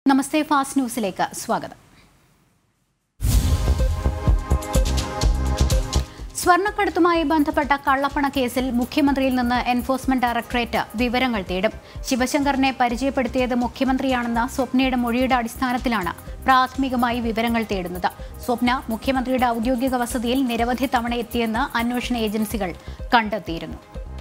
നമസ്തേ fast ന്യൂസിലേക്ക് സ്വാഗതം സ്വർണ്ണക്കടത്തുമായി ബന്ധപ്പെട്ട കള്ളപ്പണ കേസിൽ മുഖ്യമന്ത്രിയിൽ നിന്ന് എൻഫോഴ്സ്മെന്റ് ഡയറക്ടറേറ്റ് വിവരങ്ങൾ തേടും ശിവശങ്കറിനെ പരിചയപ്പെടുത്തിയത് മുഖ്യമന്ത്രിയാണെന്ന സ്വപ്നയുടെ മൊഴിയുടെ അടിസ്ഥാനത്തിലാണ് പ്രാഥമികമായി വിവരങ്ങൾ തേടുന്നത് സ്വപ്ന മുഖ്യമന്ത്രിയുടെ ഔദ്യോഗിക വസതിയിൽ നിരവധി തവണ എത്തിയെന്ന് അന്വേഷണ ഏജൻസികൾ കണ്ടെത്തിയിരുന്നു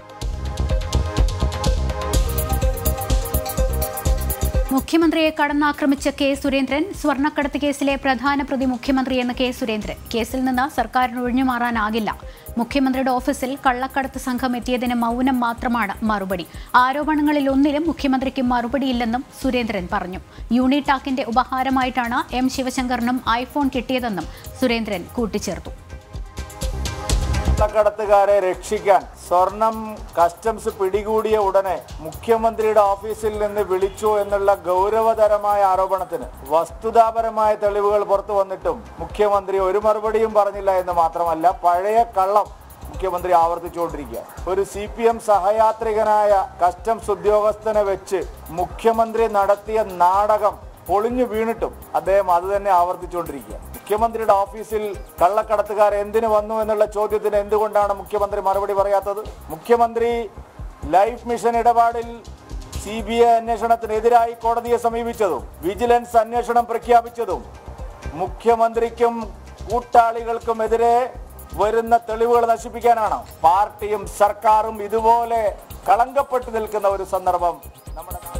മുഖ്യമന്ത്രിയെ കടന്നാക്രമിച്ച കെ സുരേന്ദ്രൻ സ്വർണ്ണക്കടത്ത് കേസിലെ പ്രധാന പ്രതി മുഖ്യമന്ത്രിയെന്ന് കെ സുരേന്ദ്രൻ കേസിൽ നിന്ന് സർക്കാരിന് ഒഴിഞ്ഞുമാറാനാകില്ല മുഖ്യമന്ത്രിയുടെ ഓഫീസിൽ കള്ളക്കടത്ത് സംഘം എത്തിയതിന് മൗനം മാത്രമാണ് മറുപടി ആരോപണങ്ങളിൽ ഒന്നിലും മുഖ്യമന്ത്രിക്ക് മറുപടിയില്ലെന്നും സുരേന്ദ്രൻ പറഞ്ഞു യൂണിടാക്കിന്റെ ഉപഹാരമായിട്ടാണ് എം ശിവശങ്കറിനും ഐഫോൺ കിട്ടിയതെന്നും സുരേന്ദ്രൻ കൂട്ടിച്ചേർത്തു കള്ളക്കടത്തുകാരെ രക്ഷിക്കാൻ സ്വർണം കസ്റ്റംസ് പിടികൂടിയ ഉടനെ മുഖ്യമന്ത്രിയുടെ ഓഫീസിൽ നിന്ന് വിളിച്ചു എന്നുള്ള ഗൗരവതരമായ ആരോപണത്തിന് വസ്തുതാപരമായ തെളിവുകൾ പുറത്തു വന്നിട്ടും മുഖ്യമന്ത്രി ഒരു മറുപടിയും പറഞ്ഞില്ല എന്ന് മാത്രമല്ല പഴയ കള്ളം മുഖ്യമന്ത്രി ആവർത്തിച്ചുകൊണ്ടിരിക്കുക ഒരു സി പി എം സഹയാത്രികനായ കസ്റ്റംസ് ഉദ്യോഗസ്ഥനെ വെച്ച് മുഖ്യമന്ത്രി നടത്തിയ നാടകം പൊളിഞ്ഞു വീണിട്ടും അദ്ദേഹം അത് തന്നെ ആവർത്തിച്ചുകൊണ്ടിരിക്കുക മുഖ്യമന്ത്രിയുടെ ഓഫീസിൽ കള്ളക്കടത്തുകാർ എന്തിനു വന്നു എന്നുള്ള ചോദ്യത്തിന് എന്തുകൊണ്ടാണ് മുഖ്യമന്ത്രി മറുപടി പറയാത്തത് മുഖ്യമന്ത്രി ലൈഫ് മിഷൻ ഇടപാടിൽ സി ബി ഐ അന്വേഷണത്തിനെതിരായി കോടതിയെ സമീപിച്ചതും വിജിലൻസ് അന്വേഷണം പ്രഖ്യാപിച്ചതും മുഖ്യമന്ത്രിക്കും കൂട്ടാളികൾക്കുമെതിരെ വരുന്ന തെളിവുകൾ നശിപ്പിക്കാനാണ് പാർട്ടിയും സർക്കാരും ഇതുപോലെ കളങ്കപ്പെട്ടു നിൽക്കുന്ന ഒരു സന്ദർഭം നമ്മുടെ നാട്ടിൽ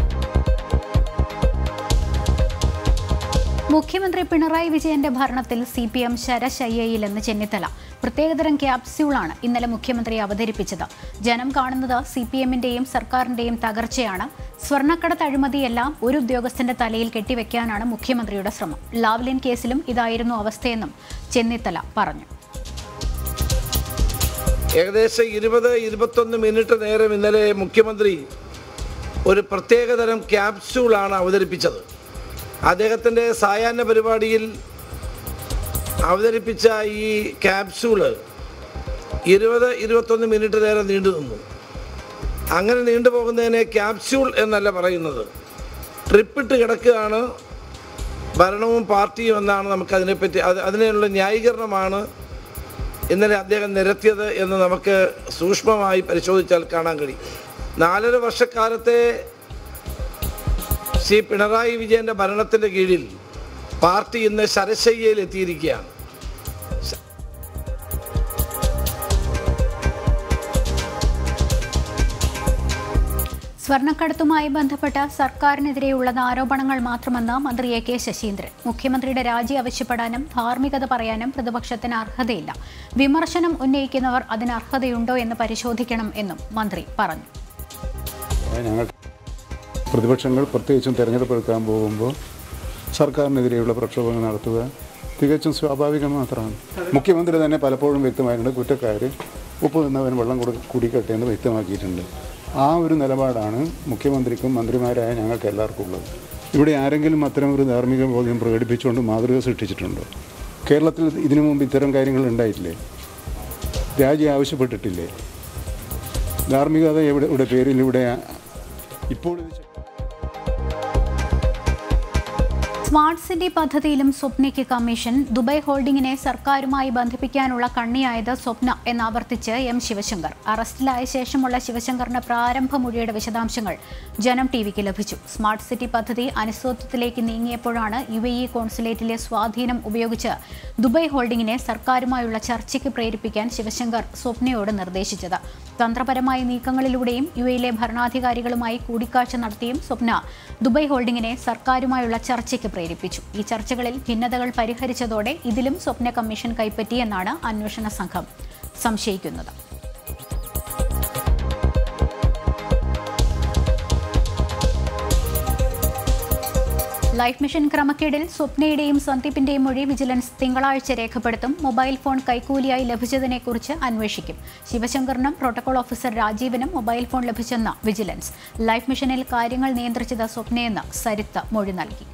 മുഖ്യമന്ത്രി പിണറായി വിജയന്റെ ഭരണത്തിൽ സി പി എം ശരശയ്യയിലെന്ന് ചെന്നിത്തല പ്രത്യേകതരം ക്യാപ്സ്യൂളാണ് ഇന്നലെ മുഖ്യമന്ത്രി അവതരിപ്പിച്ചത് ജനം കാണുന്നത് സി പി എമ്മിന്റെയും സർക്കാരിന്റെയും തകർച്ചയാണ് സ്വർണ്ണക്കടത്ത് അഴിമതിയെല്ലാം ഒരു ഉദ്യോഗസ്ഥന്റെ തലയിൽ കെട്ടിവെക്കാനാണ് മുഖ്യമന്ത്രിയുടെ ശ്രമം ലാവ്ലിൻ കേസിലും ഇതായിരുന്നു അവസ്ഥയെന്നും ചെന്നിത്തല പറഞ്ഞു ഏകദേശം ഇരുപത് ഇരുപത്തൊന്ന് മിനിറ്റ് നേരം ഇന്നലെ മുഖ്യമന്ത്രി ഒരു പ്രത്യേകതരം ക്യാപ്സ്യൂളാണ് അവതരിപ്പിച്ചത് അദ്ദേഹത്തിൻ്റെ സായാഹ്ന പരിപാടിയിൽ അവതരിപ്പിച്ച ഈ ക്യാപ്സ്യൂള് ഇരുപത് ഇരുപത്തൊന്ന് മിനിറ്റ് നേരം നീണ്ടു നിന്നു അങ്ങനെ നീണ്ടുപോകുന്നതിനെ ക്യാപ്സ്യൂൾ എന്നല്ല പറയുന്നത് ട്രിപ്പിട്ട് കിടക്കുകയാണ് ഭരണവും പാർട്ടിയും എന്നാണ് നമുക്ക് അതിനെപ്പറ്റി അത് അതിനുള്ള ന്യായീകരണമാണ് ഇന്നലെ അദ്ദേഹം നിരത്തിയത് എന്ന് നമുക്ക് സൂക്ഷ്മമായി പരിശോധിച്ചാൽ കാണാൻ കഴിയും നാലര വർഷക്കാലത്തെ ശ്രീ പിണറായി വിജയന്റെ ഭരണത്തിന്റെ കീഴിൽ പാർട്ടി ഇന്ന് ശരശയ്യയിൽ എത്തിയിരിക്കുകയാണ് സ്വർണ്ണക്കടത്തുമായി ബന്ധപ്പെട്ട സർക്കാരിനെതിരെയുള്ളത് ആരോപണങ്ങൾ മാത്രമെന്ന് മന്ത്രി എ കെ ശശീന്ദ്രൻ മുഖ്യമന്ത്രിയുടെ രാജി ആവശ്യപ്പെടാനും ധാർമ്മികത പറയാനും പ്രതിപക്ഷത്തിന് അർഹതയില്ല വിമർശനം ഉന്നയിക്കുന്നവർ അതിന് അർഹതയുണ്ടോ എന്ന് പരിശോധിക്കണം എന്നും മന്ത്രി പറഞ്ഞു ഞങ്ങൾ പ്രതിപക്ഷങ്ങൾ പ്രത്യേകിച്ചും തെരഞ്ഞെടുപ്പ് എടുക്കാൻ പോകുമ്പോൾ സർക്കാരിനെതിരെയുള്ള പ്രക്ഷോഭങ്ങൾ നടത്തുക തികച്ചും സ്വാഭാവികം മാത്രമാണ് മുഖ്യമന്ത്രി തന്നെ പലപ്പോഴും വ്യക്തമായിട്ടുണ്ട് കുറ്റക്കാർ ഉപ്പ് നിന്നവൻ വെള്ളം കൊടു കുടിക്കട്ടെ എന്ന് വ്യക്തമാക്കിയിട്ടുണ്ട് ആ ഒരു നിലപാടാണ് മുഖ്യമന്ത്രിക്കും മന്ത്രിമാരായ ഞങ്ങൾക്ക് എല്ലാവർക്കും ഉള്ളത് ഇവിടെ ആരെങ്കിലും അത്തരം ഒരു ധാർമ്മിക ബോധ്യം പ്രകടിപ്പിച്ചുകൊണ്ട് മാതൃക സൃഷ്ടിച്ചിട്ടുണ്ടോ കേരളത്തിൽ ഇതിനു മുമ്പ് ഇത്തരം കാര്യങ്ങൾ ഉണ്ടായിട്ടില്ലേ രാജി ആവശ്യപ്പെട്ടിട്ടില്ലേ ധാർമ്മികത എവിടെ ഇവിടെ പേരിൽ ഇവിടെ ഇപ്പോൾ ഇത് ചെ- സ്മാർട്ട് സിറ്റി പദ്ധതിയിലും സ്വപ്നയ്ക്ക് കമ്മീഷൻ ദുബായ് ഹോൾഡിംഗിനെ സർക്കാരുമായി ബന്ധിപ്പിക്കാനുള്ള കണ്ണിയായത് സ്വപ്ന എന്നാവർത്തിച്ച് എം ശിവശങ്കർ അറസ്റ്റിലായ ശേഷമുള്ള ശിവശങ്കറിന് പ്രാരംഭ മൊഴിയുടെ വിശദാംശങ്ങൾ ജനം ടി വിക്ക് ലഭിച്ചു സ്മാർട്ട് സിറ്റി പദ്ധതി അനിശ്ചിതത്വത്തിലേക്ക് നീങ്ങിയപ്പോഴാണ് യു എ ഇ കോൺസുലേറ്റിലെ സ്വാധീനം ഉപയോഗിച്ച് ദുബായ് ഹോൾഡിംഗിനെ സർക്കാരുമായുള്ള ചർച്ചയ്ക്ക് പ്രേരിപ്പിക്കാൻ ശിവശങ്കർ സ്വപ്നയോട് നിർദ്ദേശിച്ചത് തന്ത്രപരമായ നീക്കങ്ങളിലൂടെയും യു എയിലെ ഭരണാധികാരികളുമായി കൂടിക്കാഴ്ച നടത്തിയും സ്വപ്ന ദുബായ് ഹോൾഡിംഗിനെ സർക്കാരുമായുള്ള ചർച്ചയ്ക്ക് പ്രേരിപ്പിച്ചു ഈ ചർച്ചകളിൽ ഭിന്നതകൾ പരിഹരിച്ചതോടെ ഇതിലും സ്വപ്ന കമ്മീഷൻ കൈപ്പറ്റിയെന്നാണ് അന്വേഷണ സംഘം സംശയിക്കുന്നത് ലൈഫ് മിഷൻ ക്രമക്കേടിൽ സ്വപ്നയുടെയും സന്ദീപിന്റെയും മൊഴി വിജിലൻസ് തിങ്കളാഴ്ച രേഖപ്പെടുത്തും മൊബൈൽ ഫോൺ കൈക്കൂലിയായി ലഭിച്ചതിനെക്കുറിച്ച് അന്വേഷിക്കും ശിവശങ്കറിനും പ്രോട്ടോകോൾ ഓഫീസർ രാജീവിനും മൊബൈൽ ഫോൺ ലഭിച്ചെന്ന് വിജിലൻസ് ലൈഫ് മിഷനിൽ കാര്യങ്ങൾ നിയന്ത്രിച്ചത് സ്വപ്നയെന്ന് സരിത്ത് മൊഴി നൽകി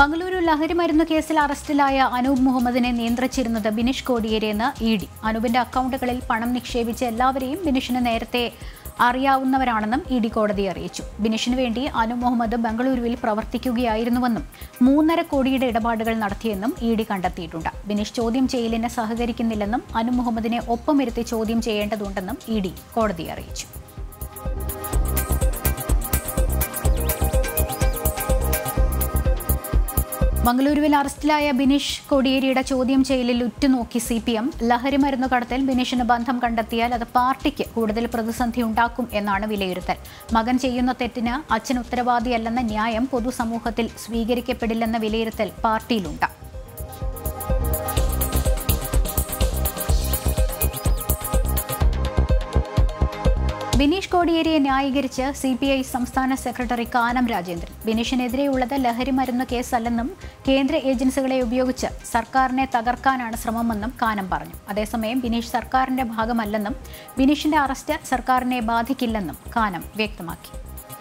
ബംഗളൂരു ലഹരിമരുന്ന് കേസിൽ അറസ്റ്റിലായ അനൂപ് മുഹമ്മദിനെ നിയന്ത്രിച്ചിരുന്നത് ബിനിഷ് കോടിയേരിയെന്ന് ഇ ഡി അനൂപിന്റെ അക്കൗണ്ടുകളിൽ പണം നിക്ഷേപിച്ച എല്ലാവരെയും ബിനിഷിന് നേരത്തെ അറിയാവുന്നവരാണെന്നും ഇ ഡി കോടതിയെ അറിയിച്ചു ബിനിഷിന് വേണ്ടി അനു മുഹമ്മദ് ബംഗളൂരുവിൽ പ്രവർത്തിക്കുകയായിരുന്നുവെന്നും മൂന്നര കോടിയുടെ ഇടപാടുകൾ നടത്തിയെന്നും ഇ ഡി കണ്ടെത്തിയിട്ടുണ്ട് ബിനിഷ് ചോദ്യം ചെയ്യലിന് സഹകരിക്കുന്നില്ലെന്നും അനു മുഹമ്മദിനെ ഒപ്പമിരുത്തി ചോദ്യം ചെയ്യേണ്ടതുണ്ടെന്നും ഇ ഡി കോടതിയെ അറിയിച്ചു മംഗളൂരുവിൽ അറസ്റ്റിലായ ബിനീഷ് കോടിയേരിയുടെ ചോദ്യം ചെയ്യലിൽ ഉറ്റുനോക്കി സി പി എം ലഹരിമരുന്ന് കടത്തിൽ ബിനീഷിന് ബന്ധം കണ്ടെത്തിയാൽ അത് പാർട്ടിക്ക് കൂടുതൽ പ്രതിസന്ധി ഉണ്ടാക്കും എന്നാണ് വിലയിരുത്തൽ മകൻ ചെയ്യുന്ന തെറ്റിന് അച്ഛൻ ഉത്തരവാദിയല്ലെന്ന ന്യായം പൊതുസമൂഹത്തിൽ സ്വീകരിക്കപ്പെടില്ലെന്ന വിലയിരുത്തൽ പാർട്ടിയിലുണ്ട് ബിനീഷ് കോടിയേരിയെ ന്യായീകരിച്ച് സി പി ഐ സംസ്ഥാന സെക്രട്ടറി കാനം രാജേന്ദ്രൻ ബിനീഷിനെതിരെയുള്ളത് ലഹരിമരുന്ന് കേസല്ലെന്നും കേന്ദ്ര ഏജൻസികളെ ഉപയോഗിച്ച് സർക്കാരിനെ തകർക്കാനാണ് ശ്രമമെന്നും കാനം പറഞ്ഞു അതേസമയം ബിനീഷ് സർക്കാരിന്റെ ഭാഗമല്ലെന്നും ബിനീഷിന്റെ അറസ്റ്റ് സർക്കാരിനെ ബാധിക്കില്ലെന്നും കാനം വ്യക്തമാക്കി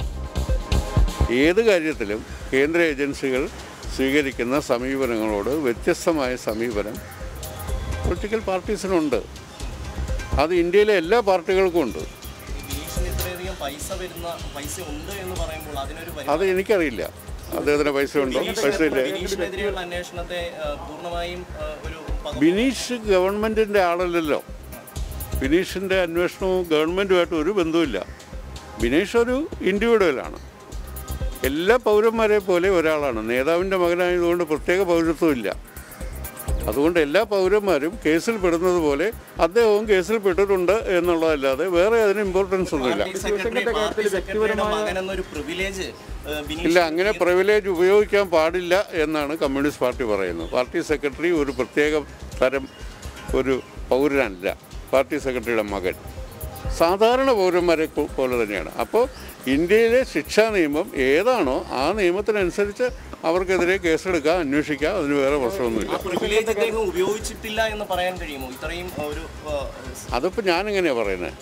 ഏത് കാര്യത്തിലും കേന്ദ്ര ഏജൻസികൾ സ്വീകരിക്കുന്ന സമീപനങ്ങളോട് വ്യത്യസ്തമായ സമീപനം പൊളിറ്റിക്കൽ പാർട്ടീസിനുണ്ട് അത് ഇന്ത്യയിലെ എല്ലാ പാർട്ടികൾക്കും ഉണ്ട് ബിനീഷിന് ഇത്രയധികം പൈസ വരുന്ന പൈസ ഉണ്ട് എന്ന് പറയുമ്പോൾ അതിനൊരു പരി- അത് എനിക്കറിയില്ല അദ്ദേഹത്തിന് പൈസ ഉണ്ടോ പൈസ ഇല്ല ബിനീഷിനെതിരെയുള്ള അന്വേഷണത്തെ ആ, പൂർണ്ണമായും ആ, ഒരു പക- ബിനീഷ് ഗവൺമെൻറ്റിൻ്റെ ആളല്ലല്ലോ ബിനീഷിൻ്റെ അന്വേഷണവും ഗവൺമെൻറ്റുമായിട്ട് ഒരു ബന്ധവുമില്ല ബിനീഷ് ഒരു ഇൻഡിവിജ്വലാണ് എല്ലാ പൗരന്മാരെ പോലെ ഒരാളാണ് നേതാവിൻ്റെ മകനായതുകൊണ്ട് പ്രത്യേക പൗരത്വമില്ല അതുകൊണ്ട് എല്ലാ പൗരന്മാരും കേസിൽ പെടുന്നത് പോലെ അദ്ദേഹവും കേസിൽ പെട്ടിട്ടുണ്ട് എന്നുള്ളതല്ലാതെ വേറെ അതിന് ഇമ്പോർട്ടൻസ് ഒന്നുമില്ല പാർട്ടി സെക്രട്ടറി പാർട്ടി സെക്രട്ടറിയുടെ മകൻ എന്നൊരു പ്രിവിലേജ് ബിനീഷ് ഇല്ല അങ്ങനെ പ്രിവിലേജ് ഉപയോഗിക്കാൻ പാടില്ല എന്നാണ് കമ്മ്യൂണിസ്റ്റ് പാർട്ടി പറയുന്നത് പാർട്ടി സെക്രട്ടറി ഒരു പ്രത്യേക തരം ഒരു പൗരനല്ല പാർട്ടി സെക്രട്ടറിയുടെ മകൻ സാധാരണ പൗരന്മാരെ പോ- പോലെ തന്നെയാണ് അപ്പോൾ ഇന്ത്യയിലെ ശിക്ഷാ നിയമം ഏതാണോ ആ നിയമത്തിനനുസരിച്ച് അവർക്കെതിരെ കേസെടുക്കാം അന്വേഷിക്കാം അതിന് വേറെ പ്രശ്നമൊന്നുമില്ല ആ പ്രിവിലേജ് അദ്ദേഹം ഉപയോഗിച്ചിട്ടില്ല എന്ന് പറയാൻ കഴിയുമോ ഇത്രയും ഒരു ആ, അതിപ്പോൾ ഞാനെങ്ങനെയാണ് പറയുന്നത്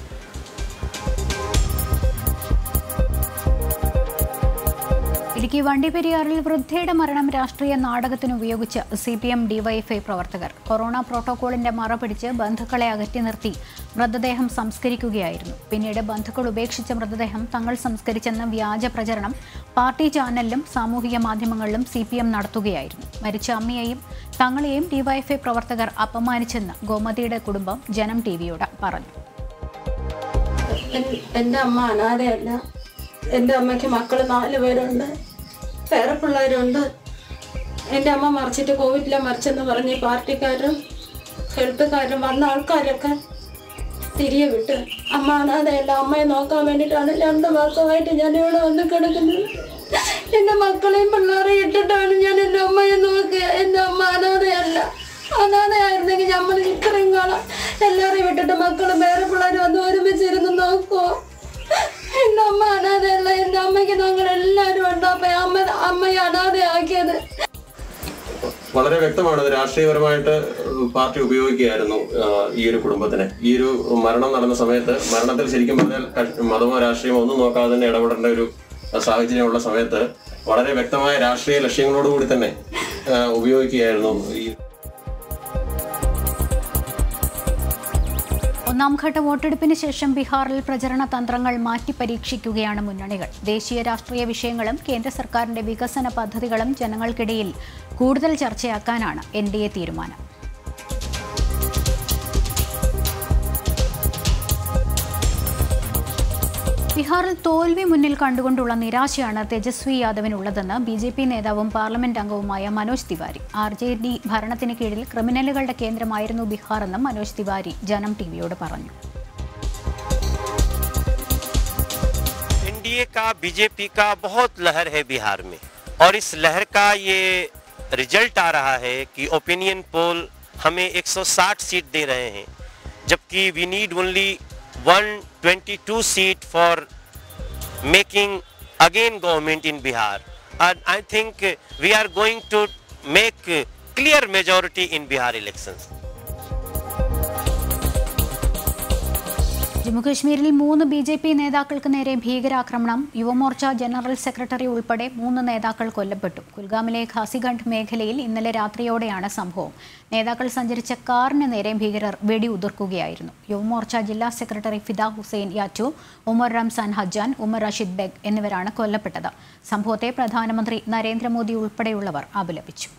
ഇടുക്കി വണ്ടിപ്പെരിയാറിൽ വൃദ്ധയുടെ മരണം രാഷ്ട്രീയ നാടകത്തിന് ഉപയോഗിച്ച് സി പി എം ഡിവൈഎഫ്ഐ പ്രവർത്തകർ കൊറോണ പ്രോട്ടോകോളിന്റെ മറ പിടിച്ച് ബന്ധുക്കളെ അകറ്റി നിർത്തി മൃതദേഹം സംസ്കരിക്കുകയായിരുന്നു പിന്നീട് ബന്ധുക്കൾ ഉപേക്ഷിച്ച മൃതദേഹം തങ്ങൾ സംസ്കരിച്ചെന്ന വ്യാജ പ്രചരണം പാർട്ടി ചാനലിലും സാമൂഹിക മാധ്യമങ്ങളിലും സി പി എം നടത്തുകയായിരുന്നു മരിച്ച അമ്മയെയും തങ്ങളെയും ഡിവൈഎഫ്ഐ പ്രവർത്തകർ അപമാനിച്ചെന്ന് ഗോമതിയുടെ കുടുംബം ജനം ടി വിയോട് പറഞ്ഞു എൻ- എൻ്റെ അമ്മ അനാഥയല്ല എൻ്റെ അമ്മയ്ക്ക് മക്കൾ നാല് പേരുണ്ട് വേറെ പിള്ളേരുണ്ട് എൻ്റെ അമ്മ മറിച്ചിട്ട് കോവിഡില മറിച്ചെന്ന് പറഞ്ഞ് ഈ പാർട്ടിക്കാരും ഹെൽത്തുകാരും വന്ന ആൾക്കാരൊക്കെ തിരികെ വിട്ട് അമ്മ അനാഥയല്ല അമ്മയെ നോക്കാൻ വേണ്ടിയിട്ടാണ് രണ്ട് മാസമായിട്ട് ഞാൻ ഇവിടെ വന്ന് കിടക്കുന്നത് എൻ്റെ മക്കളെയും പിള്ളേരെയും ഇട്ടിട്ടാണ് ഞാൻ എൻ്റെ അമ്മയെ നോക്കുക എൻ്റെ അമ്മ അനാഥയല്ല അനാഥയായിരുന്നെങ്കിൽ നമ്മൾ ഇത്രയും കാലം എല്ലാവരെയും വിട്ടിട്ട് മക്കളും വേറെ പിള്ളേരും വന്ന് ഒരുമിച്ചിരുന്ന് നോക്കുമോ എൻ്റെ അമ്മ അനാഥയല്ല എൻ്റെ അമ്മയ്ക്ക് ഞങ്ങൾ എല്ലാവരും ഉണ്ട് അപ്പൊ അമ്മ അമ്മയെ അനാഥയാക്കിയത് വളരെ വ്യക്തമാണ് ഇത് രാഷ്ട്രീയപരമായിട്ട് പാർട്ടി ഉപയോഗിക്കുകയായിരുന്നു ആ, ഈ ഒരു കുടുംബത്തിനെ ഈ ഒരു മരണം നടന്ന സമയത്ത് മരണത്തിൽ ശരിക്കും പറഞ്ഞാൽ കക്ഷ- മതമോ രാഷ്ട്രീയമോ ഒന്നും നോക്കാതെ തന്നെ ഇടപെടേണ്ട ഒരു സാഹചര്യമുള്ള സമയത്ത് വളരെ വ്യക്തമായ രാഷ്ട്രീയ ലക്ഷ്യങ്ങളോടുകൂടി തന്നെ ആ, ഉപയോഗിക്കുകയായിരുന്നു ഈ ഒന്നാംഘട്ട വോട്ടെടുപ്പിന് ശേഷം ബീഹാറിൽ പ്രചരണ തന്ത്രങ്ങൾ മാറ്റി പരീക്ഷിക്കുകയാണ് മുന്നണികൾ ദേശീയ രാഷ്ട്രീയ വിഷയങ്ങളും കേന്ദ്ര സർക്കാരിന്റെ വികസന പദ്ധതികളും ജനങ്ങൾക്കിടയിൽ കൂടുതൽ ചർച്ചയാക്കാനാണ് എൻ ഡി എ തീരുമാനം ബീഹാറിൽ തോൽവി മുന്നിൽ കണ്ടുകൊണ്ടുള്ള നിരാശയാണ് തേജസ്വി യാദവിനുള്ളതെന്ന് ബി ജെ പി നേതാവും പാർലമെന്റ് അംഗവുമായ Manoj Tiwari R J D ഭരണത്തിന് കീഴിൽ ക്രിമിനലുകളുടെ കേന്ദ്രമായിരുന്നു ബീഹാർ എന്നും മനോജ് തിവാരി ജനം ടിവിയോട് പറഞ്ഞു एनडीए का बीजेपी का बहुत लहर है बिहार में और इस लहर का ये रिजल्ट आ रहा है कि ओपिनियन पोल हमें 160 सीट दे रहे हैं जबकि we need only 122 seat for making again government in Bihar and I think we are going to make clear majority in Bihar elections. ജമ്മുകശ്മീരിൽ മൂന്ന് ബി ജെ പി നേതാക്കൾക്ക് നേരെ ഭീകരാക്രമണം യുവമോർച്ച ജനറൽ സെക്രട്ടറി ഉൾപ്പെടെ മൂന്ന് നേതാക്കൾ കൊല്ലപ്പെട്ടു കുൽഗാമിലെ ഖാസിഗണ്ഡ് മേഖലയിൽ ഇന്നലെ രാത്രിയോടെയാണ് സംഭവം നേതാക്കൾ സഞ്ചരിച്ച കാറിന് നേരെ ഭീകരർ വെടിയുതിർക്കുകയായിരുന്നു യുവമോർച്ച ജില്ലാ സെക്രട്ടറി ഫിദ ഹുസൈൻ യാറ്റു ഉമർ റംസാൻ ഹജ്ജാൻ ഉമർ റഷീദ് ബെഗ് എന്നിവരാണ് കൊല്ലപ്പെട്ടത് സംഭവത്തെ പ്രധാനമന്ത്രി നരേന്ദ്രമോദി ഉൾപ്പെടെയുള്ളവർ അപലപിച്ചു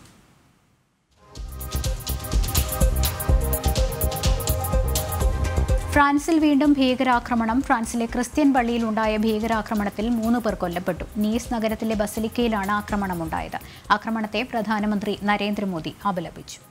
ഫ്രാൻസിൽ വീണ്ടും ഭീകരാക്രമണം ഫ്രാൻസിലെ ക്രിസ്ത്യൻ പള്ളിയിൽ ഉണ്ടായ ഭീകരാക്രമണത്തിൽ മൂന്ന് പേർ കൊല്ലപ്പെട്ടു നീസ് നഗരത്തിലെ ബസലിക്കയിലാണ് ആക്രമണമുണ്ടായത് ആക്രമണത്തെ പ്രധാനമന്ത്രി നരേന്ദ്രമോദി അപലപിച്ചു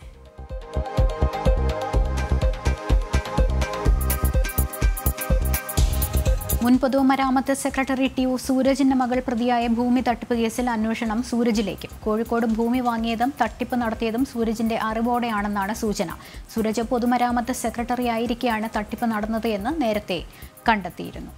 മുൻ പൊതുമരാമത്ത് സെക്രട്ടറി ടി ഒ സൂരജിന്റെ മകൾ പ്രതിയായ ഭൂമി തട്ടിപ്പ് കേസിൽ അന്വേഷണം സൂരജിലേക്ക് കോഴിക്കോട് ഭൂമി വാങ്ങിയതും തട്ടിപ്പ് നടത്തിയതും സൂരജിന്റെ അറിവോടെയാണെന്നാണ് സൂചന സൂരജ് പൊതുമരാമത്ത് സെക്രട്ടറി ആയിരിക്കെയാണ് തട്ടിപ്പ് നടന്നത് എന്ന് നേരത്തെ കണ്ടെത്തിയിരുന്നു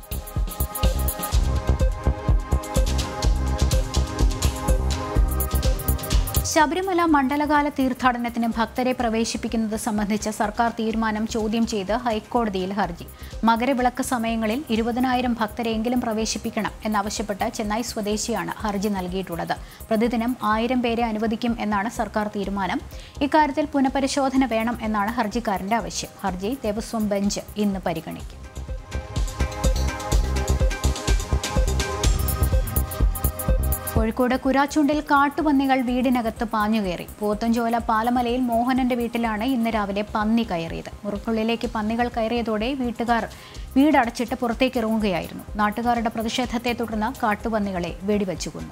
ശബരിമല മണ്ഡലകാല തീർത്ഥാടനത്തിന് ഭക്തരെ പ്രവേശിപ്പിക്കുന്നത് സംബന്ധിച്ച സർക്കാർ തീരുമാനം ചോദ്യം ചെയ്ത് ഹൈക്കോടതിയിൽ ഹർജി മകരവിളക്ക് സമയങ്ങളിൽ ഇരുപതിനായിരം ഭക്തരെയെങ്കിലും പ്രവേശിപ്പിക്കണം എന്നാവശ്യപ്പെട്ട് ചെന്നൈ സ്വദേശിയാണ് ഹർജി നൽകിയിട്ടുള്ളത് പ്രതിദിനം ആയിരം പേരെ അനുവദിക്കും എന്നാണ് സർക്കാർ തീരുമാനം ഇക്കാര്യത്തിൽ പുനഃപരിശോധന വേണം എന്നാണ് ഹർജിക്കാരന്റെ ആവശ്യം ഹർജി ദേവസ്വം ബെഞ്ച് ഇന്ന് പരിഗണിക്കും കോഴിക്കോട് കുരാച്ചുണ്ടിൽ കാട്ടുപന്നികൾ വീടിനകത്ത് പാഞ്ഞുകയറി പോത്തഞ്ചോല പാലമലയിൽ മോഹനന്റെ വീട്ടിലാണ് ഇന്ന് രാവിലെ പന്നി കയറിയത് മുറിക്കുള്ളിലേക്ക് പന്നികൾ കയറിയതോടെ വീട്ടുകാർ വീടടച്ചിട്ട് പുറത്തേക്ക് ഇറങ്ങുകയായിരുന്നു നാട്ടുകാരുടെ പ്രതിഷേധത്തെ തുടർന്ന് കാട്ടുപന്നികളെ വെടിവെച്ചു കൊന്നു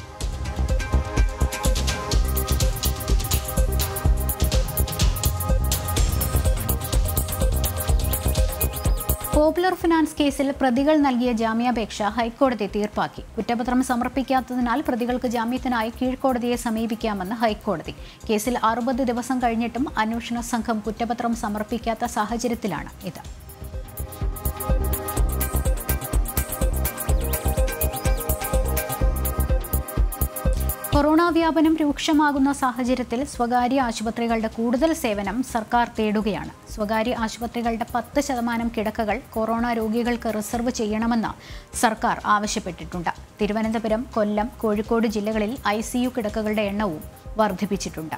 പോപ്പുലർ ഫിനാൻസ് കേസിൽ പ്രതികൾ നൽകിയ ജാമ്യാപേക്ഷ ഹൈക്കോടതി തീർപ്പാക്കി കുറ്റപത്രം സമർപ്പിക്കാത്തതിനാൽ പ്രതികൾക്ക് ജാമ്യത്തിനായി കീഴ്ക്കോടതിയെ സമീപിക്കാമെന്ന് ഹൈക്കോടതി കേസിൽ അറുപത് ദിവസം കഴിഞ്ഞിട്ടും അന്വേഷണ സംഘം കുറ്റപത്രം സമർപ്പിക്കാത്ത സാഹചര്യത്തിലാണ് ഇത് കൊറോണ വ്യാപനം രൂക്ഷമാകുന്ന സാഹചര്യത്തിൽ സ്വകാര്യ ആശുപത്രികളുടെ കൂടുതൽ സേവനം സർക്കാർ തേടുകയാണ് സ്വകാര്യ ആശുപത്രികളുടെ പത്ത് ശതമാനം കിടക്കകൾ കൊറോണ രോഗികൾക്ക് റിസർവ് ചെയ്യണമെന്ന് സർക്കാർ ആവശ്യപ്പെട്ടിട്ടുണ്ട് തിരുവനന്തപുരം കൊല്ലം കോഴിക്കോട് ജില്ലകളിൽ ഐ കിടക്കകളുടെ എണ്ണവും വർദ്ധിപ്പിച്ചിട്ടുണ്ട്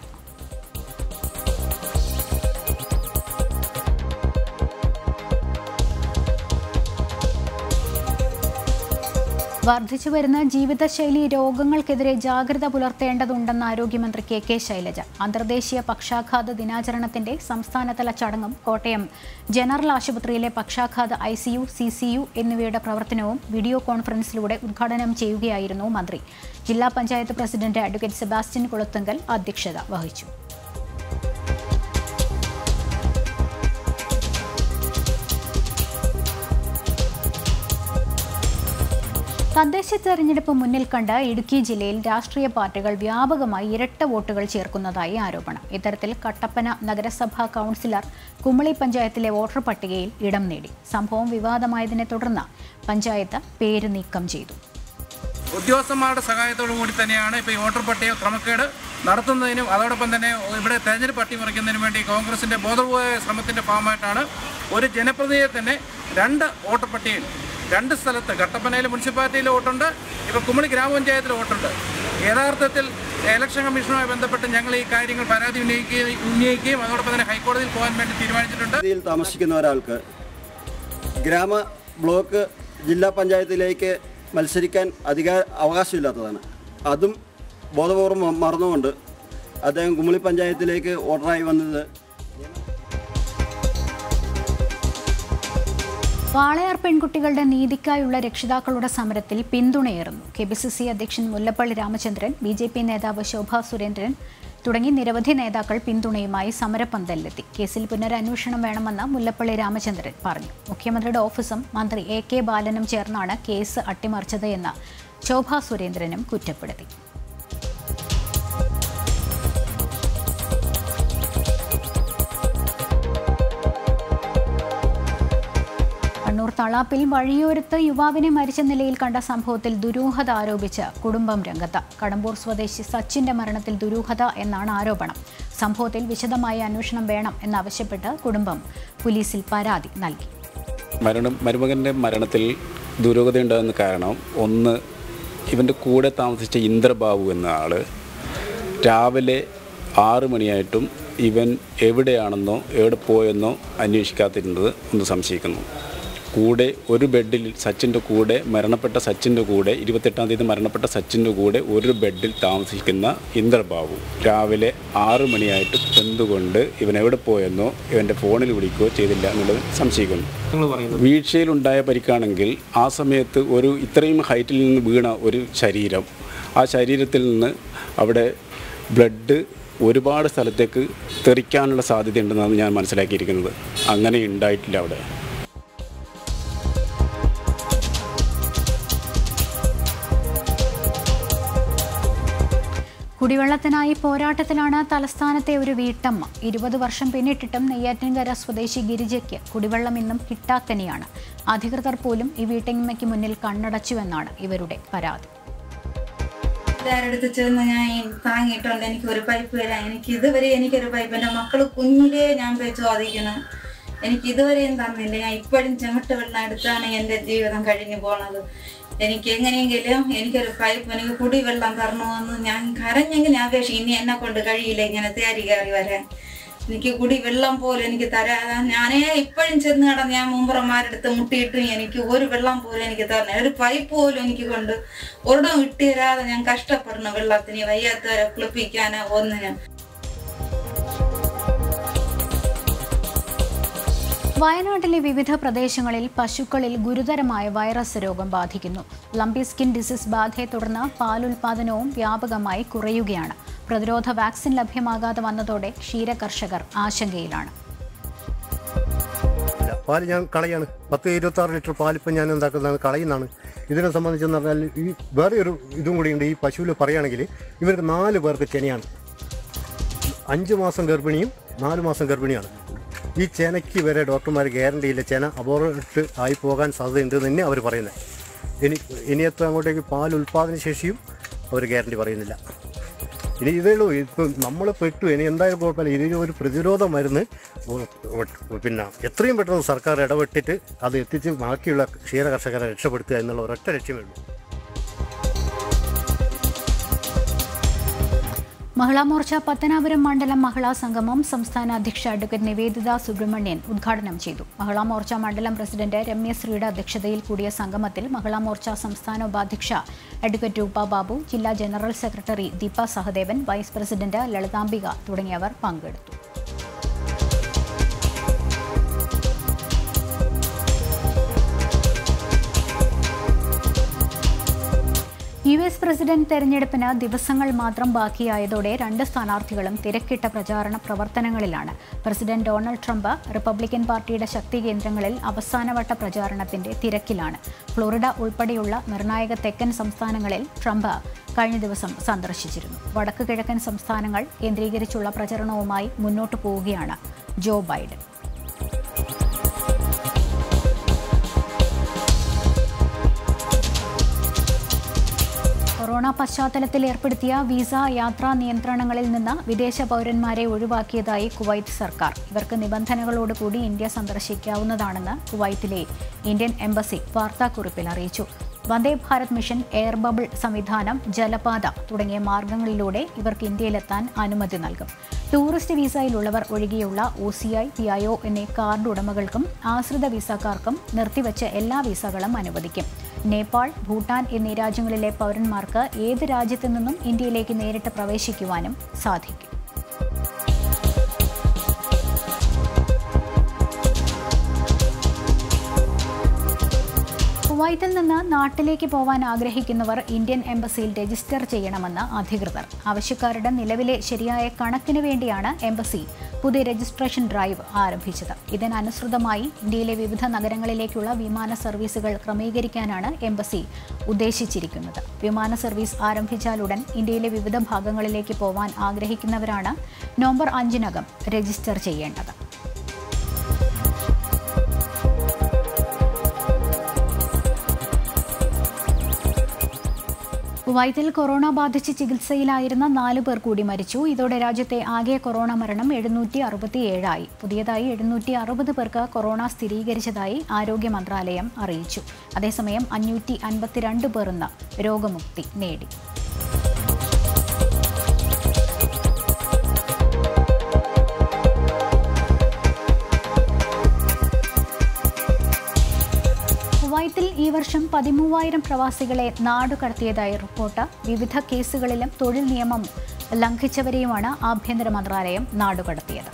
വർദ്ധിച്ചു വരുന്ന ജീവിതശൈലി രോഗങ്ങൾക്കെതിരെ ജാഗ്രത പുലർത്തേണ്ടതുണ്ടെന്ന് ആരോഗ്യമന്ത്രി കെ കെ ശൈലജ അന്തർദേശീയ പക്ഷാഘാത ദിനാചരണത്തിന്റെ സംസ്ഥാനതല ചടങ്ങും കോട്ടയം ജനറൽ ആശുപത്രിയിലെ പക്ഷാഘാത I C U C C U എന്നിവയുടെ പ്രവർത്തനവും വീഡിയോ കോൺഫറൻസിലൂടെ ഉദ്ഘാടനം ചെയ്യുകയായിരുന്നു മന്ത്രി ജില്ലാ panchayat president advocate Sebastian Kulathunkal അധ്യക്ഷത വഹിച്ചു തദ്ദേശ തെരഞ്ഞെടുപ്പ് മുന്നിൽ കണ്ട് ഇടുക്കി ജില്ലയിൽ രാഷ്ട്രീയ പാർട്ടികൾ വ്യാപകമായി ഇരട്ട വോട്ടുകൾ ചേർക്കുന്നതായി ആരോപണം ഇത്തരത്തിൽ കട്ടപ്പന നഗരസഭാ കൗൺസിലർ കുമളി പഞ്ചായത്തിലെ വോട്ടർ പട്ടികയിൽ ഇടം നേടി സംഭവം വിവാദമായതിനെ തുടർന്ന് പഞ്ചായത്ത് പേര് നീക്കം ചെയ്തു ഉദ്യോഗസ്ഥന്മാരുടെ സഹായത്തോടു കൂടി തന്നെയാണ് ഇപ്പോൾ ഈ വോട്ടർ പട്ടിക ക്രമക്കേട് നടത്തുന്നതിനും അതോടൊപ്പം തന്നെ ഇവിടെ തെരഞ്ഞെടുപ്പ് അട്ടിമറിക്കുന്നതിനും വേണ്ടി കോൺഗ്രസിൻ്റെ ബോധപൂർവ ശ്രമത്തിൻ്റെ ഭാഗമായിട്ടാണ് ഒരു ജനപ്രതിനിധിയെ തന്നെ രണ്ട് വോട്ടർ പട്ടികയിൽ രണ്ട് സ്ഥലത്ത് കട്ടപ്പനയിൽ മുനിസിപ്പാലിറ്റിയിൽ വോട്ടുണ്ട് ഇപ്പോൾ കുമളി ഗ്രാമപഞ്ചായത്തിൽ വോട്ടുണ്ട് യഥാർത്ഥത്തിൽ ഇലക്ഷൻ കമ്മീഷനുമായി ബന്ധപ്പെട്ട് ഞങ്ങൾ ഈ കാര്യങ്ങൾ പരാതി ഉന്നയിക്കുകയും ഉന്നയിക്കുകയും അതോടൊപ്പം തന്നെ ഹൈക്കോടതിയിൽ പോകാൻ വേണ്ടി തീരുമാനിച്ചിട്ടുണ്ട് ഇതിൽ താമസിക്കുന്ന ഒരാൾക്ക് ഗ്രാമ ബ്ലോക്ക് ജില്ലാ പഞ്ചായത്തിലേക്ക് മത്സരിക്കാൻ അധികാര അവകാശമില്ലാത്തതാണ് അതും ബോധപൂർവം മറന്നുകൊണ്ട് അദ്ദേഹം കുമളി പഞ്ചായത്തിലേക്ക് വോട്ടറായി വന്നത് വാളയാർ പെൺകുട്ടികളുടെ നീതിക്കായുള്ള രക്ഷിതാക്കളുടെ സമരത്തിൽ പിന്തുണയേറുന്നു കെ പി സി സി അധ്യക്ഷൻ Mullappally Ramachandran B J P നേതാവ് ശോഭാ സുരേന്ദ്രൻ തുടങ്ങി നിരവധി നേതാക്കൾ പിന്തുണയുമായി സമരപന്തലിലെത്തി കേസിൽ പുനരന്വേഷണം വേണമെന്ന് മുല്ലപ്പള്ളി രാമചന്ദ്രൻ പറഞ്ഞു മുഖ്യമന്ത്രിയുടെ ഓഫീസും മന്ത്രി എ കെ ബാലനും ചേർന്നാണ് കേസ് അട്ടിമറിച്ചത് എന്ന് ശോഭാ സുരേന്ദ്രനും കുറ്റപ്പെടുത്തി കണ്ണൂർ തളാപ്പിൽ വഴിയോരത്ത് യുവാവിനെ മരിച്ച നിലയിൽ കണ്ട സംഭവത്തിൽ ദുരൂഹത ആരോപിച്ച് കുടുംബം രംഗത്ത് കടമ്പൂർ സ്വദേശി സച്ചിന്റെ മരണത്തിൽ ദുരൂഹത എന്നാണ് ആരോപണം സംഭവത്തിൽ വിശദമായ അന്വേഷണം വേണം എന്നാവശ്യപ്പെട്ട് കുടുംബം പോലീസിൽ പരാതി നൽകി മരണം മരുമകൻ്റെ മരണത്തിൽ ദുരൂഹതയുണ്ടാകുന്ന കാരണം ഒന്ന് ഇവൻ്റെ കൂടെ താമസിച്ച ഇന്ദ്രബാബു എന്ന ആൾ രാവിലെ ആറ് മണിയായിട്ടും ഇവൻ എവിടെയാണെന്നോ എവിടെ പോയെന്നോ അന്വേഷിക്കാതിരുന്നത് ഒന്ന് സംശയിക്കുന്നു കൂടെ ഒരു ബെഡിൽ സച്ചിൻ്റെ കൂടെ മരണപ്പെട്ട സച്ചിൻ്റെ കൂടെ ഇരുപത്തെട്ടാം തീയതി മരണപ്പെട്ട സച്ചിൻ്റെ കൂടെ ഒരു ബെഡിൽ താമസിക്കുന്ന ഇന്ദ്രബാബു രാവിലെ ആറ് മണിയായിട്ട് എന്തുകൊണ്ട് ഇവൻ എവിടെ പോയെന്നോ ഇവൻ്റെ ഫോണിൽ വിളിക്കുകയോ ചെയ്തില്ല എന്നുള്ളത് സംശയിക്കുന്നു വീഴ്ചയിലുണ്ടായ പരിക്കാണെങ്കിൽ ആ സമയത്ത് ഒരു ഇത്രയും ഹൈറ്റിൽ നിന്ന് വീണ ഒരു ശരീരം ആ ശരീരത്തിൽ നിന്ന് അവിടെ ബ്ലഡ് ഒരുപാട് സ്ഥലത്തേക്ക് തെറിക്കാനുള്ള സാധ്യതയുണ്ടെന്നാണ് ഞാൻ മനസ്സിലാക്കിയിരിക്കുന്നത് അങ്ങനെ ഉണ്ടായിട്ടില്ല അവിടെ കുടിവെള്ളത്തിനായി പോരാട്ടത്തിലാണ് തലസ്ഥാനത്തെ ഒരു വീട്ടമ്മ ഇരുപത് വർഷം പിന്നിട്ടിട്ടും നെയ്യാറ്റിൻകര സ്വദേശി ഗിരിജയ്ക്ക് കുടിവെള്ളം ഇന്നും കിട്ടാക്കനിയാണ് അധികൃതർ പോലും ഈ വീട്ടമ്മയ്ക്ക് മുന്നിൽ കണ്ണടച്ചുവെന്നാണ് ഇവരുടെ പരാതി അടുത്ത് ചെന്ന് ഞാൻ താങ്ങിയിട്ടുണ്ട് എനിക്ക് ഒരു പൈപ്പ് വരാൻ എനിക്ക് ഇതുവരെ എനിക്കൊരു പൈപ്പ് എൻ്റെ മക്കൾ കുഞ്ഞിലേ ഞാൻ പോയി ചോദിക്കണം എനിക്ക് ഇതുവരെയും തന്നില്ല ഞാൻ ഇപ്പോഴും ചെമിട്ട് വെള്ളം എടുത്താണ് എൻ്റെ ജീവിതം കഴിഞ്ഞു പോണത് എനിക്ക് എങ്ങനെയെങ്കിലും എനിക്കൊരു പൈപ്പ് എനിക്ക് കുടിവെള്ളം തരണമെന്ന് ഞാൻ കരഞ്ഞെങ്കിലും അപേക്ഷിക്കും ഇനി എന്നെ കൊണ്ട് കഴിയില്ല ഇങ്ങനെ തേരി കയറി വരാൻ എനിക്ക് കുടിവെള്ളം പോലും എനിക്ക് തരാതെ ഞാനേ ഇപ്പോഴും ചെന്ന് കിടന്ന് ഞാൻ മുമ്പറന്മാരെടുത്ത് മുട്ടിയിട്ടും എനിക്ക് ഒരു വെള്ളം പോലും എനിക്ക് തരണേ ഒരു പൈപ്പ് പോലും എനിക്ക് കൊണ്ട് ഒരിടം ഇട്ട് തരാതെ ഞാൻ കഷ്ടപ്പെടുന്നു വെള്ളത്തിന് വയ്യാത്തവരെ കുളിപ്പിക്കാനോ ഒന്നിനും വയനാട്ടിലെ വിവിധ പ്രദേശങ്ങളിൽ പശുക്കളിൽ ഗുരുതരമായ വൈറസ് രോഗം ബാധിക്കുന്നു ലംബി സ്കിൻ ഡിസീസ് ബാധയെ തുടർന്ന് പാലുൽപാദനവും വ്യാപകമായി കുറയുകയാണ് പ്രതിരോധ വാക്സിൻ ലഭ്യമാകാതെ വന്നതോടെ ക്ഷീരകർഷകർ ആശങ്കയിലാണ് പാല് ഞാൻ കളയാണ് പത്ത് ഇരുപത്തി ആറ് ലിറ്റർ പാലിപ്പം ഞാൻ എന്താക്കുന്നതാണ് കളയുന്നതാണ് ഇതിനെ സംബന്ധിച്ചെന്ന് പറഞ്ഞാൽ ഈ വേറെ ഒരു ഇതും കൂടിയുണ്ട് ഈ പശുവിൽ പറയുകയാണെങ്കിൽ ഇവർക്ക് നാല് പേർക്ക് ചെനയാണ് അഞ്ച് മാസം ഗർഭിണിയും നാല് മാസം ഗർഭിണിയാണ് ഈ ചെനയ്ക്ക് വരെ ഡോക്ടർമാർ ഗ്യാരണ്ടി ഇല്ല ചെന അബോർട്ട് ആയി പോകാൻ സാധ്യതയുണ്ട് എന്ന് തന്നെ അവർ പറയുന്നത് ഇനി ഇനിയത്തെ അങ്ങോട്ടേക്ക് പാൽ ഉൽപ്പാദന ശേഷിയും അവർ ഗ്യാരണ്ടി പറയുന്നില്ല ഇനി ഇതേ ഉള്ളൂ ഇപ്പം നമ്മൾ പെട്ടു ഇനി എന്തായാലും കുഴപ്പമില്ല ഇതിന് ഒരു പ്രതിരോധ മരുന്ന് ഒ- ഒ- പിന്നെ എത്രയും പെട്ടെന്ന് സർക്കാർ ഇടപെട്ടിട്ട് അത് എത്തിച്ച് ബാക്കിയുള്ള ക്ഷീര കർഷകരെ രക്ഷപ്പെടുത്തുക എന്നുള്ള ഒരൊറ്റ ലക്ഷ്യമേ ഉള്ളൂ മഹിളാ മോർച്ച പത്തനാപുരം മണ്ഡലം മഹിളാ സംഗമം സംസ്ഥാന അധ്യക്ഷ അഡ്വക്കേറ്റ് നിവേദിത സുബ്രഹ്മണ്യൻ ഉദ്ഘാടനം ചെയ്തു മഹിളാ മോർച്ച മണ്ഡലം പ്രസിഡന്റ് രമ്യശ്രീയുടെ അധ്യക്ഷതയിൽ കൂടിയ സംഗമത്തിൽ മഹിളാ മോർച്ച സംസ്ഥാന ഉപാധ്യക്ഷ അഡ്വക്കേറ്റ് രൂപ ബാബു ജില്ലാ general secretary Deepa Sahadevan vice president Lalithambika തുടങ്ങിയവർ പങ്കെടുത്തു യു എസ് പ്രസിഡന്റ് തെരഞ്ഞെടുപ്പിന് ദിവസങ്ങൾ മാത്രം ബാക്കിയായതോടെ രണ്ട് സ്ഥാനാർത്ഥികളും തിരക്കിട്ട പ്രചാരണ പ്രവർത്തനങ്ങളിലാണ് പ്രസിഡന്റ് ഡൊണാൾഡ് ട്രംപ് റിപ്പബ്ലിക്കൻ പാർട്ടിയുടെ ശക്തി കേന്ദ്രങ്ങളിൽ അവസാനവട്ട പ്രചാരണത്തിന്റെ തിരക്കിലാണ് ഫ്ലോറിഡ ഉൾപ്പെടെയുള്ള നിർണായക തെക്കൻ സംസ്ഥാനങ്ങളിൽ ട്രംപ് കഴിഞ്ഞ ദിവസം സന്ദർശിച്ചിരുന്നു വടക്ക് കിഴക്കൻ സംസ്ഥാനങ്ങൾ കേന്ദ്രീകരിച്ചുള്ള പ്രചരണവുമായി മുന്നോട്ടു പോവുകയാണ് ജോ ബൈഡൻ കൊറോണ പശ്ചാത്തലത്തിൽ ഏർപ്പെടുത്തിയ വിസ യാത്രാ നിയന്ത്രണങ്ങളിൽ നിന്ന് വിദേശ പൗരന്മാരെ ഒഴിവാക്കിയതായി കുവൈറ്റ് സർക്കാർ ഇവർക്ക് നിബന്ധനകളോടുകൂടി ഇന്ത്യ സന്ദർശിക്കാവുന്നതാണെന്ന് കുവൈറ്റിലെ ഇന്ത്യൻ എംബസി വാർത്താക്കുറിപ്പിൽ അറിയിച്ചു Vande Bharat mission air bubble സംവിധാനം ജലപാത തുടങ്ങിയ മാർഗങ്ങളിലൂടെ ഇവർക്ക് ഇന്ത്യയിലെത്താൻ അനുമതി നൽകും ടൂറിസ്റ്റ് വിസയിലുള്ളവർ ഒഴികെയുള്ള O C I P I O എന്നീ കാർഡ് ഉടമകൾക്കും ആശ്രിത വിസക്കാർക്കും നിർത്തിവച്ച എല്ലാ വിസകളും അനുവദിക്കും നേപ്പാൾ ഭൂട്ടാൻ എന്നീ രാജ്യങ്ങളിലെ പൗരന്മാർക്ക് ഏത് രാജ്യത്തു നിന്നും ഇന്ത്യയിലേക്ക് നേരിട്ട് പ്രവേശിക്കുവാനും സാധിക്കും കുവൈത്തിൽ നിന്ന് നാട്ടിലേക്ക് പോവാൻ ആഗ്രഹിക്കുന്നവർ ഇന്ത്യൻ എംബസിയിൽ രജിസ്റ്റർ ചെയ്യണമെന്ന് അധികൃതർ ആവശ്യക്കാരുടെ നിലവിലെ ശരിയായ കണക്കിന് വേണ്ടിയാണ് എംബസി പുതിയ രജിസ്ട്രേഷൻ ഡ്രൈവ് ആരംഭിച്ചത് ഇതിനനുസൃതമായി ഇന്ത്യയിലെ വിവിധ നഗരങ്ങളിലേക്കുള്ള വിമാന സർവീസുകൾ ക്രമീകരിക്കാനാണ് എംബസി ഉദ്ദേശിച്ചിരിക്കുന്നത് വിമാന സർവീസ് ആരംഭിച്ചാലുടൻ ഇന്ത്യയിലെ വിവിധ ഭാഗങ്ങളിലേക്ക് പോവാൻ ആഗ്രഹിക്കുന്നവരാണ് നവംബർ അഞ്ചിനകം രജിസ്റ്റർ ചെയ്യേണ്ടത് കുവൈത്തിൽ കൊറോണ ബാധിച്ച് ചികിത്സയിലായിരുന്ന നാല് പേർ കൂടി മരിച്ചു ഇതോടെ രാജ്യത്തെ ആകെ കൊറോണ മരണം എഴുന്നൂറ്റി അറുപത്തിയേഴായി പുതിയതായി എഴുന്നൂറ്റി അറുപത് പേർക്ക് കൊറോണ സ്ഥിരീകരിച്ചതായി ആരോഗ്യ മന്ത്രാലയം അറിയിച്ചു അതേസമയം അഞ്ഞൂറ്റി അൻപത്തിരണ്ട് പേർ ഇന്ന് രോഗമുക്തി നേടി കുവൈത്തിൽ ഈ വർഷം പതിമൂവായിരം പ്രവാസികളെ നാടുകടത്തിയതായി റിപ്പോർട്ട് വിവിധ കേസുകളിലും തൊഴിൽ നിയമം ലംഘിച്ചവരെയുമാണ് ആഭ്യന്തര മന്ത്രാലയം നാടുകടത്തിയത്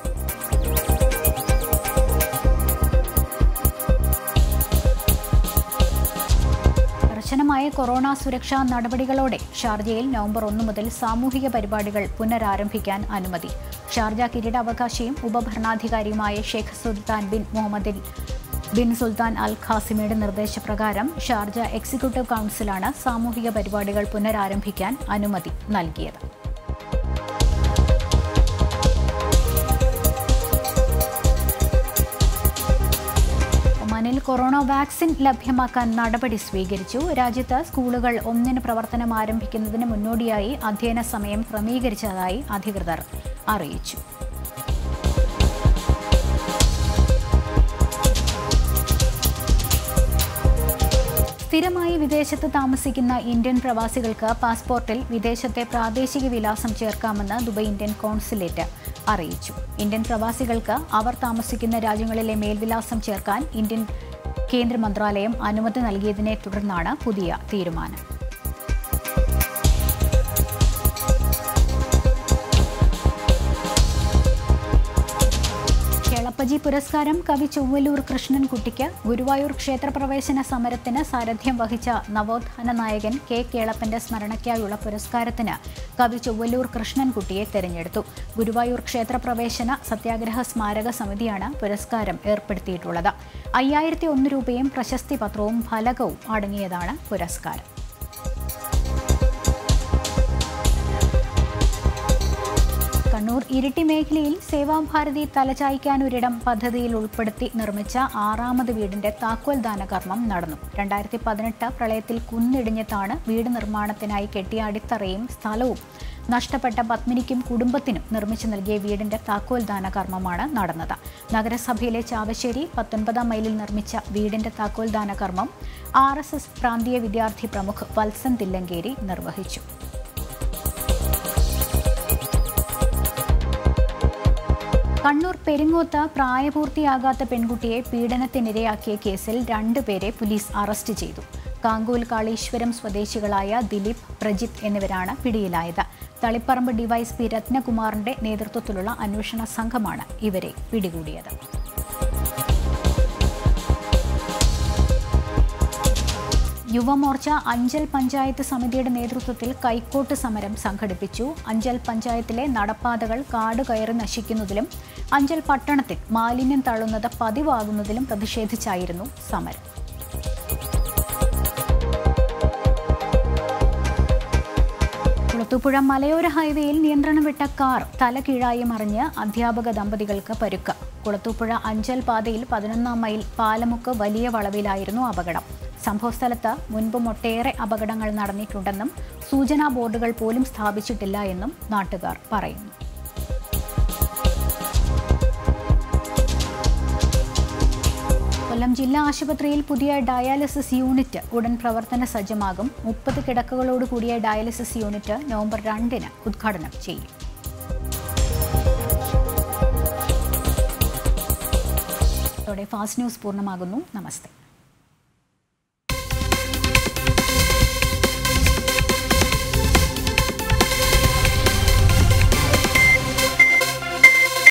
കർശനമായ കൊറോണ സുരക്ഷാ നടപടികളോടെ ഷാർജയിൽ നവംബർ ഒന്ന് മുതൽ സാമൂഹിക പരിപാടികൾ പുനരാരംഭിക്കാൻ അനുമതി ഷാർജ കിരീടാവകാശിയും ഉപഭരണാധികാരിയുമായ ഷെയ്ഖ് സുൽത്താൻ ബിൻ മുഹമ്മദിൻ ബിൻ സുൽത്താൻ അൽ ഖാസിമയുടെ നിർദ്ദേശപ്രകാരം ഷാർജ എക്സിക്യൂട്ടീവ് കൗൺസിലാണ് സാമൂഹിക പരിപാടികൾ പുനരാരംഭിക്കാൻ അനുമതി നൽകിയത് ഒമാനിൽ കൊറോണ വാക്സിൻ ലഭ്യമാക്കാൻ നടപടി സ്വീകരിച്ചു രാജ്യത്ത് സ്കൂളുകൾ ഒന്നിന് പ്രവർത്തനം ആരംഭിക്കുന്നതിന് മുന്നോടിയായി അധ്യയന സമയം ക്രമീകരിച്ചതായി അധികൃതർ അറിയിച്ചു സ്ഥിരമായി വിദേശത്ത് താമസിക്കുന്ന ഇന്ത്യൻ പ്രവാസികൾക്ക് പാസ്പോർട്ടിൽ വിദേശത്തെ പ്രാദേശിക വിലാസം ചേർക്കാമെന്ന് ദുബൈ ഇന്ത്യൻ കോൺസുലേറ്റ് അറിയിച്ചു ഇന്ത്യൻ പ്രവാസികൾക്ക് അവർ താമസിക്കുന്ന രാജ്യങ്ങളിലെ മേൽവിലാസം ചേർക്കാൻ ഇന്ത്യൻ കേന്ദ്ര മന്ത്രാലയം അനുമതി നൽകിയതിനെ തുടർന്നാണ് പുതിയ തീരുമാനം കേളപ്പജി പുരസ്കാരം കവി ചൊവ്വലൂർ കൃഷ്ണൻകുട്ടിക്ക് ഗുരുവായൂർ ക്ഷേത്രപ്രവേശന സമരത്തിന് സാരഥ്യം വഹിച്ച നവോത്ഥാന നായകൻ കെ കേളപ്പന്റെ സ്മരണയ്ക്കായുള്ള പുരസ്കാരത്തിന് കവി ചൊവ്വലൂർ കൃഷ്ണൻകുട്ടിയെ തെരഞ്ഞെടുത്തു ഗുരുവായൂർ ക്ഷേത്രപ്രവേശന സത്യാഗ്രഹ സ്മാരക സമിതിയാണ് പുരസ്കാരം ഏർപ്പെടുത്തിയിട്ടുള്ളത് അയ്യായിരത്തി ഒന്ന് രൂപയും പ്രശസ്തി പത്രവും ഫലകവും അടങ്ങിയതാണ് പുരസ്കാരം കണ്ണൂർ ഇരിട്ടി മേഖലയിൽ സേവാഭാരതി തലചായ്ക്കാനൊരിടം പദ്ധതിയിൽ ഉൾപ്പെടുത്തി നിർമ്മിച്ച ആറാമത് വീടിന്റെ താക്കോൽ ദാന കർമ്മം നടന്നു രണ്ടായിരത്തി പതിനെട്ട് പ്രളയത്തിൽ കുന്നിടിഞ്ഞത്താണ് വീട് നിർമ്മാണത്തിനായി കെട്ടിയ അടിത്തറയും സ്ഥലവും നഷ്ടപ്പെട്ട പത്മിനിക്കും കുടുംബത്തിനും നിർമ്മിച്ചു നൽകിയ വീടിന്റെ താക്കോൽ ദാന കർമ്മമാണ് നടന്നത് നഗരസഭയിലെ ചാവശ്ശേരി പത്തൊൻപതാം മൈലിൽ നിർമ്മിച്ച വീടിന്റെ താക്കോൽ ദാന കർമ്മം ആർ പ്രാന്തീയ വിദ്യാർത്ഥി പ്രമുഖ് വത്സൻ തില്ലങ്കേരി നിർവഹിച്ചു കണ്ണൂർ പെരിങ്ങോത്ത് പ്രായപൂർത്തിയാകാത്ത പെൺകുട്ടിയെ പീഡനത്തിനിരയാക്കിയ കേസിൽ രണ്ടുപേരെ പോലീസ് അറസ്റ്റ് ചെയ്തു കാങ്കൂൽ കാളീശ്വരം സ്വദേശികളായ ദിലീപ് പ്രജിത്ത് എന്നിവരാണ് പിടിയിലായത് തളിപ്പറമ്പ് ഡിവൈഎസ്പി രത്നകുമാറിന്റെ നേതൃത്വത്തിലുള്ള അന്വേഷണ സംഘമാണ് ഇവരെ പിടികൂടിയത് യുവമോർച്ച അഞ്ചൽ പഞ്ചായത്ത് സമിതിയുടെ നേതൃത്വത്തിൽ കൈക്കോട്ട് സമരം സംഘടിപ്പിച്ചു അഞ്ചൽ പഞ്ചായത്തിലെ നടപ്പാതകൾ കാട് കയറി നശിക്കുന്നതിലും അഞ്ചൽ പട്ടണത്തിൽ മാലിന്യം തള്ളുന്നത് പതിവാകുന്നതിലും പ്രതിഷേധിച്ചായിരുന്നു സമരം കുളത്തൂപ്പുഴ മലയോര ഹൈവേയിൽ നിയന്ത്രണം വിട്ട കാർ തലകീഴായി മറിഞ്ഞ് അധ്യാപക ദമ്പതികൾക്ക് പരുക്ക് കുളത്തൂപ്പുഴ അഞ്ചൽ പാതയിൽ പതിനൊന്നാം മൈൽ പാലമുക്ക് വലിയ വളവിലായിരുന്നു അപകടം സംഭവസ്ഥലത്ത് മുൻപും ഒട്ടേറെ അപകടങ്ങൾ നടന്നിട്ടുണ്ടെന്നും സൂചനാ ബോർഡുകൾ പോലും സ്ഥാപിച്ചിട്ടില്ല എന്നും നാട്ടുകാർ പറയുന്നു കൊല്ലം ജില്ലാ ആശുപത്രിയിൽ പുതിയ ഡയാലിസിസ് യൂണിറ്റ് ഉടൻ പ്രവർത്തന സജ്ജമാകും മുപ്പത് കിടക്കകളോട് കൂടിയ ഡയാലിസിസ് യൂണിറ്റ് നവംബർ രണ്ടിന് ഉദ്ഘാടനം ചെയ്യും ഇതോടെ ഫാസ്റ്റ് ന്യൂസ് പൂർണ്ണമാകുന്നു നമസ്തേ